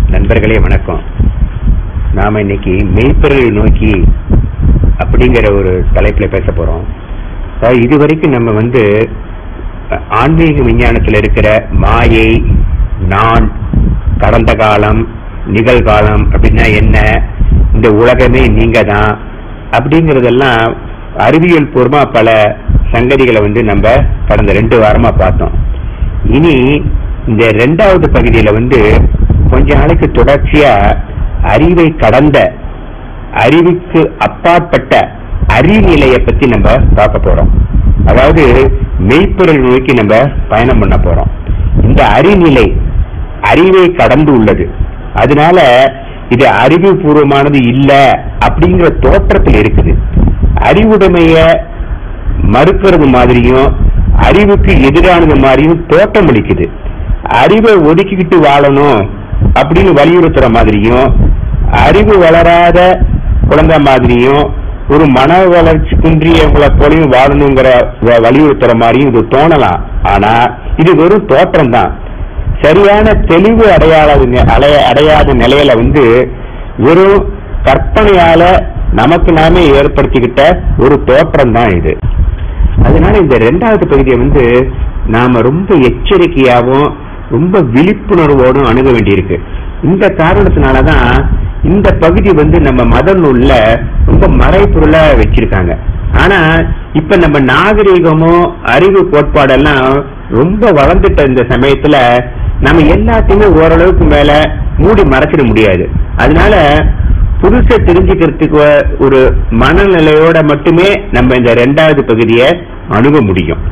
நண்பர்களே வணக்கம் நாம இன்னைக்கு மெய்ப்பொருள் நோக்கி அப்படிங்கிற ஒரு தலைப்புல பேச போறோம் அதாவது இதுவரைக்கும் நம்ம வந்து அஹ், ஆன்மீக விஞ்ஞானத்துல இருக்கிற மாயை நான் கடந்த காலம் நிகழ்காலம் அப்படின்னா என்ன இந்த உலகமே நீங்க தான் அப்படிங்கறதெல்லாம் அறிவியல் பூர்வமா பல சங்கதிகளை வந்து நம்ம கடந்த ரெண்டு வாரமா பார்த்தோம் இனி இந்த ரெண்டாவது பகுதியில வந்து கொஞ்ச நாளைக்கு தொடர்ச்சியா அறிவை கடந்த அறிவுக்கு அப்பாற்பட்ட அறிநிலையை பத்தி நம்ம பார்க்க போறோம் அதாவது மெய்ப்பொருள் நோக்கி நம்ம பயணம் பண்ண போறோம் இந்த அறிநிலை அறிவை கடந்து உள்ளது அதனால இது அறிவுபூர்வமானது இல்ல அப்படிங்கிற தோற்றத்தில் இருக்குது அறிவுடைமைய மறுக்கிறது மாதிரியும் அறிவுக்கு எதிரானது மாதிரியும் தோட்டம் அளிக்குது அறிவை ஒதுக்கிக்கிட்டு வாழணும் அப்படின்னு வலியுறுத்துற மாதிரியும் அறிவு வளராத குழந்தை மாதிரியும் ஒரு மன வளர்ச்சி குன்றியவங்களை போலையும் வாழணுங்கிற வ- வலியுறுத்துற மாதிரியும் இது தோணலாம் ஆனா இது வெறும் தோற்றம் தான் சரியான தெளிவு அடையாத நி- அடைய- அடையாத நிலையில வந்து வெறும் கற்பனையால நமக்கு நாமே ஏற்படுத்திக்கிட்ட ஒரு தோற்றம் தான் இது அதனால இந்த ரெண்டாவது பகுதியை வந்து நாம ரொம்ப எச்சரிக்கையாவும் ரொம்ப விழிப்புணர்வோடும் அணுக வேண்டியிருக்கு இந்த காரணத்தினாலதான் இந்த பகுதி வந்து நம்ம மத நூல்ல ரொம்ப மறைபொருளா வச்சிருக்காங்க ஆனா இப்ப நம்ம நாகரீகமும் அறிவு கோட்பாடெல்லாம் ரொம்ப வளர்ந்துட்ட இந்த சமயத்துல நம்ம எல்லாத்தையுமே ஓரளவுக்கு மேல மூடி மறைச்சிட முடியாது அதனால புதுசை தெரிஞ்சுக்கிறதுக்கு வ- ஒரு மனநிலையோட மட்டுமே நம்ம இந்த ரெண்டாவது பகுதியை அணுக முடியும்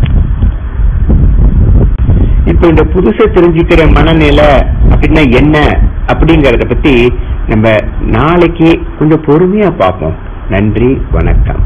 இப்ப இந்த புதுசை தெரிஞ்சுக்கிற மனநிலை அப்படின்னா என்ன அப்படிங்கறத பத்தி நம்ம நாளைக்கு கொஞ்சம் பொறுமையா பார்ப்போம் நன்றி வணக்கம்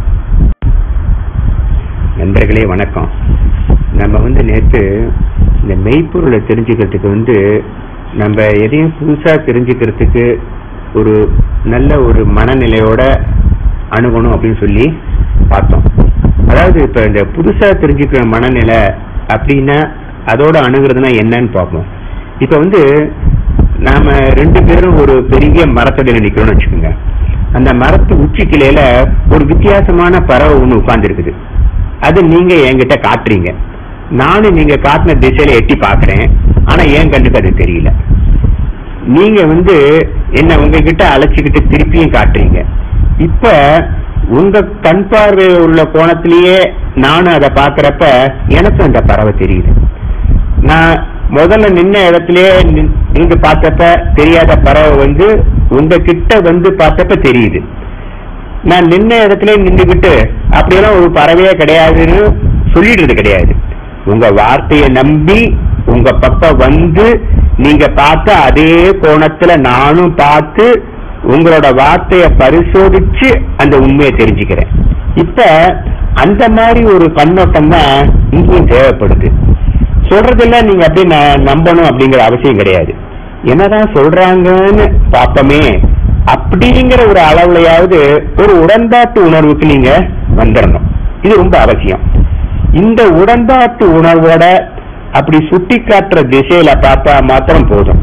நண்பர்களே வணக்கம் நம்ம வந்து நேற்று இந்த மெய்ப்பொருளை தெரிஞ்சுக்கிறதுக்கு வந்து நம்ம எதையும் புதுசா தெரிஞ்சுக்கிறதுக்கு ஒரு நல்ல ஒரு மனநிலையோட அணுகணும் அப்படின்னு சொல்லி பார்த்தோம் அதாவது இப்ப இந்த புதுசா தெரிஞ்சுக்கிற மனநிலை அப்படின்னா அதோட அணுகிறதுனா என்னன்னு பார்ப்போம் இப்ப வந்து நாம ரெண்டு பேரும் ஒரு பெரிய மரத்தடியில நிக்கிறோம்னு வச்சுக்கோங்க அந்த மரத்து உச்சி கிளையில ஒரு வித்தியாசமான பறவை ஒண்ணு உட்கார்ந்து இருக்குது அது நீங்க என்கிட்ட காட்டுறீங்க நானும் நீங்க காட்டின திசையில எட்டி பாக்குறேன் ஆனா என் கண்ணுக்கு அது தெரியல நீங்க வந்து என்ன உங்ககிட்ட அழைச்சிக்கிட்டு திருப்பியும் காட்டுறீங்க இப்ப உங்க கண் பார்வை உள்ள கோணத்திலேயே நானும் அதை பாக்குறப்ப எனக்கும் அந்த பறவை தெரியுது நான் முதல்ல நின்ன இடத்திலேயே நின்- நின்று பார்த்தப்ப தெரியாத பறவை வந்து உங்க கிட்ட வந்து பார்த்தப்ப தெரியுது நான் நின்ன இடத்துல நின்றுகிட்டு அப்படியெல்லாம் ஒரு பறவையே கிடையாதுன்னு சொல்லிடுறது கிடையாது உங்க வார்த்தையை நம்பி உங்க பக்கம் வந்து நீங்க பார்த்த அதே கோணத்துல நானும் பார்த்து உங்களோட வார்த்தையை பரிசோதிச்சு அந்த உண்மையை தெரிஞ்சுக்கிறேன் இப்ப அந்த மாதிரி ஒரு கண்ணோட்டம் தான் இங்கேயும் தேவைப்படுது சொல்றதெல்லாம் நீங்க அப்படியே ந- நம்பணும் அப்படிங்கிற அவசியம் கிடையாது என்னதான் சொல்றாங்கன்னு பாப்போமே அப்படிங்கிற ஒரு அளவுலயாவது ஒரு உடன்பாட்டு உணர்வுக்கு நீங்க வந்துடணும் இது ரொம்ப அவசியம் இந்த உடன்பாட்டு உணர்வோட அப்படி சுட்டி காட்டுற திசையில பார்த்தா மாத்திரம் போதும்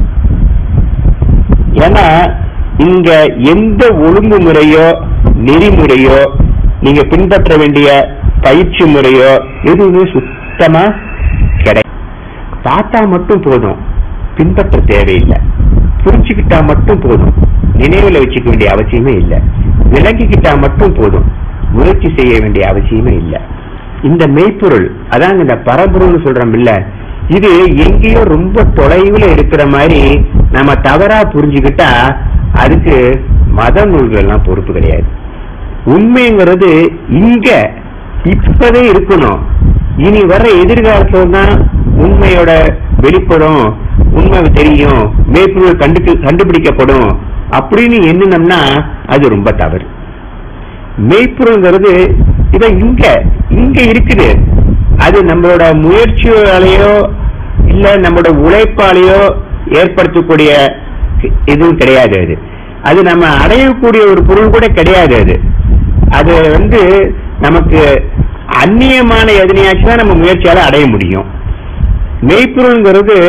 ஏன்னா இங்க எந்த ஒழுங்குமுறையோ நெறிமுறையோ நீங்க பின்பற்ற வேண்டிய பயிற்சி முறையோ எதுவுமே சுத்தமா கிடையாது பார்த்தா மட்டும் போதும் பின்பற்ற தேவையில்லை புரிச்சுக்கிட்டா மட்டும் போதும் நினைவுல வச்சுக்க வேண்டிய அவசியமே இல்லை விளங்கிக்கிட்டா மட்டும் போதும் முயற்சி செய்ய வேண்டிய அவசியமே இல்லை இந்த மெய்ப்பொருள் அதான் இந்த பரம்பொருள்னு சொல்றோம் இல்ல இது எங்கேயோ ரொம்ப தொலைவுல இருக்கிற மாதிரி நம்ம தவறா புரிஞ்சுக்கிட்டா அதுக்கு மத நூல்கள் எல்லாம் பொறுப்பு கிடையாது உண்மைங்கிறது இங்க இப்பவே இருக்கணும் இனி வர்ற எதிர்காலத்துல தான் உண்மையோட வெளிப்படும் உண்மை தெரியும் மேற்கொள் கண்டு கண்டுபிடிக்கப்படும் அப்படின்னு எண்ணினோம்னா அது ரொம்ப தவறு மெய்ப்பொருள்ங்கிறது இத இங்க இங்க இருக்குது அது நம்மளோட முயற்சியாலேயோ இல்ல நம்மளோட உழைப்பாலேயோ ஏற்படுத்தக்கூடிய எதுவும் கிடையாது அது அது நம்ம அடையக்கூடிய ஒரு பொருள் கூட கிடையாது அது அது வந்து நமக்கு அந்நியமான எதனையாச்சும் தான் நம்ம முயற்சியால அடைய முடியும் மெய்ப்பொருள்ங்கிறது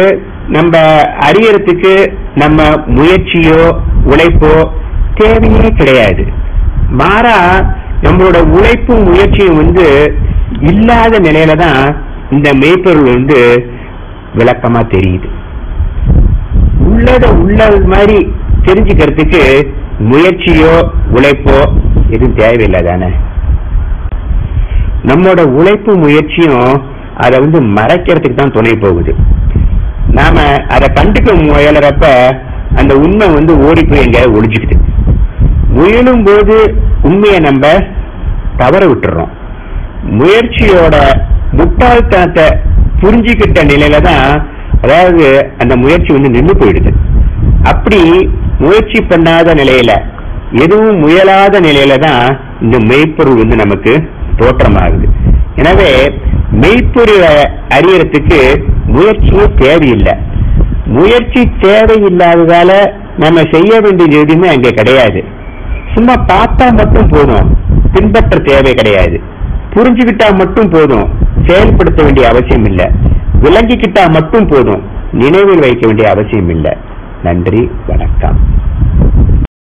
நம்ம அறியறதுக்கு நம்ம முயற்சியோ உழைப்போ தேவையே கிடையாது மாறா நம்மளோட உழைப்பும் முயற்சியும் வந்து இல்லாத நிலையில தான் இந்த மெய்ப்பொருள் வந்து விளக்கமா தெரியுது உள்ளத உள்ளது மாதிரி தெரிஞ்சுக்கிறதுக்கு முயற்சியோ உழைப்போ எதுவும் தேவையில்லை தானே நம்மளோட உழைப்பு முயற்சியும் அதை வந்து மறைக்கிறதுக்கு தான் துணை போகுது நாம அதை கண்டுக்க முயலுறப்ப அந்த உண்மை வந்து ஓடி போய் எங்கேயாவது ஒளிஞ்சுக்குது முயலும் போது உண்மையை நம்ம தவற விட்டுறோம் முயற்சியோட முட்டாள்தனத்தை புரிஞ்சுக்கிட்ட நிலையில தான் அதாவது அந்த முயற்சி வந்து நின்று போயிடுது அப்படி முயற்சி பண்ணாத நிலையில எதுவும் முயலாத நிலையில தான் இந்த மெய்ப்பொருள் வந்து நமக்கு தோற்றமாகுது எனவே மெய்ப்பொருளை அறியறதுக்கு முயற்சியே தேவையில்லை முயற்சி தேவையில்லாததால நம்ம செய்ய வேண்டியது எதுவுமே அங்க கிடையாது சும்மா பார்த்தா மட்டும் போதும் பின்பற்ற தேவை கிடையாது புரிஞ்சுக்கிட்டா மட்டும் போதும் செயல்படுத்த வேண்டிய அவசியம் இல்லை விளங்கிக்கிட்டா மட்டும் போதும் நினைவில் வைக்க வேண்டிய அவசியம் இல்லை நன்றி வணக்கம்